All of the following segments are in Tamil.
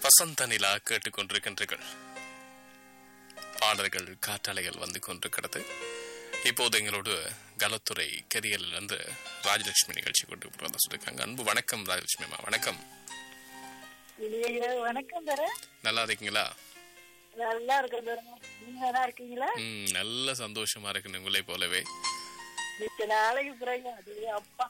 வசந்த நிலா கேட்டுக்கொண்டிருக்கின்றீர்கள் பாடல்கள் காற்றாலைகள் வந்து கொண்டிருக்கிறது இப்போது எங்களோடு கலத்துறை கெரியலிருந்து ராஜலட்சுமி நிகழ்ச்சி கொண்டு வந்து சொல்லியிருக்காங்க அன்பு வணக்கம் ராஜலட்சுமி அம்மா வணக்கம் இனிய இரவு வணக்கம் தர நல்லா இருக்கீங்களா நல்லா இருக்கேன் தர நீங்க நல்லா இருக்கீங்களா ம் நல்ல சந்தோஷமா இருக்கு உங்களை போலவே மிச்ச நாளைக்கு பிறகு அது அப்பா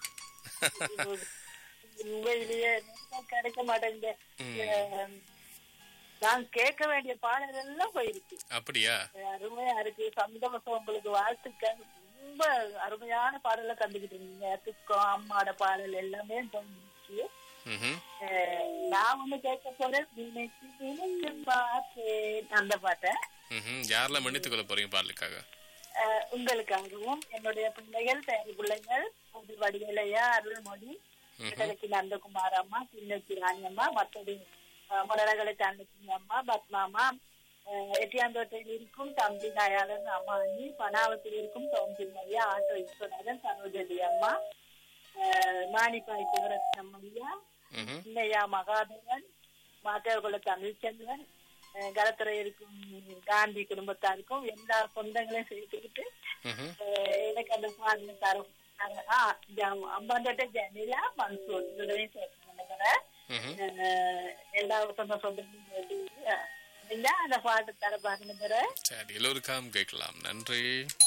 உண்மையிலேயே நேரம் கிடைக்க மாட்டேங்குது அஹ், நான் கேட்க வேண்டிய பாடல் எல்லாம் போயிருக்கு அப்படியா அருமையா இருக்கு சந்தோஷம் உங்களுக்கு வாழ்த்துக்கள் ரொம்ப அருமையான பாடலை கண்டுகிட்டு இருந்தீங்க துக்கம் அம்மாட பாடல் எல்லாமே போயிடுச்சு ம்ஹும். அஹ், நான் ஒண்ணு கேட்க போறேன் நினைச்சு நினைச்சு பார்த்தேன் அந்த பாட்டை ம்ஹும். யாரெல்லாம் மன்னித்துக் கொள்ள போறீங்க பாடலுக்காக அஹ் உங்களுக்காகவும் என்னுடைய பிள்ளைகள் பேர பிள்ளைகள் அது வடிவேலையா அருள்மொழி இடலக்கு நந்தகுமார் அம்மா சின்னச்சி ராணி அம்மா மற்றது முடரகளை சாந்தசிங்க அம்மா பத்மாமா அஹ் எட்டியாந்தோட்டையில் இருக்கும் தம்பி தயாளன் அம்மா அண்ணி பனாவத்தில் இருக்கும் சௌந்தர்மையா ஆட்டோ ஈஸ்வரன் சரோஜதி அம்மா அஹ் மாணிப்பாய் குலரத்னம் ஐயா ம்ஹும். இன்னையா மகாதேவன் மாத்தவகுல தமிழ்ச்சந்திரன் அஹ் கலத்துறை இருக்கும் காந்தி குடும்பத்தாருக்கும் எல்லா சொந்தங்களையும் சேர்த்துக்கிட்டு ம்ஹும். அஹ் எனக்கு அந்த பாடல தரும் அம்பாந்தோட்ட ஜெனிலா மன்சூர் இதோடையும் சேர்த்து நினைக்கிறேன் ம்ஹும். அஹ் எல்லா சொந்த சொந்தங்களும் அந்த பாட்டு தர பாருங்க சரி எல்லோருக்காகவும் கேட்கலாம் நன்றி